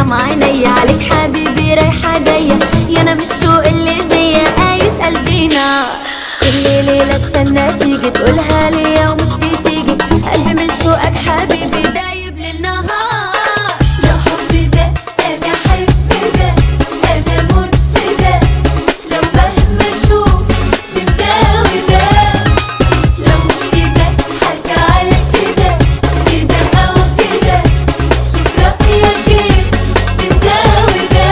بيرحم عينيا عليك حبيبي رايحة جاية يا انا مش الشوق اللي بيا قايد قلبينا كل ليلة استنى تيجي تقولها ليا ومش بتيجي قلبي من شوقك حبيبي دايب للنهار يا حب ده انا احب ده انا اموت في ده لو مهما اشوف من ده وده لو مش كده هزعل كده كده او كده شوف رايك ايه من ده وده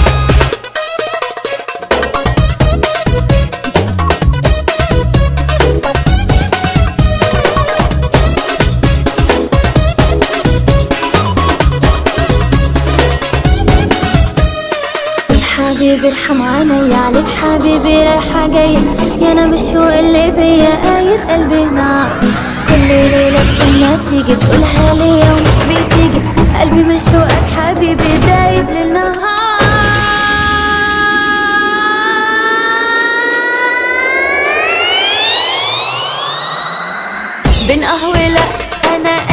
حبيبي ارحم عينيا عليك حبيبي رايحة جاية يا انا مش الشوق اللي بيا قايد قلبي نار كل ليلة استنى تيجي تقولها ليا ومش بتيجي قلبي من شوقك حبيبي دايب للنهار بين قهوة لا انا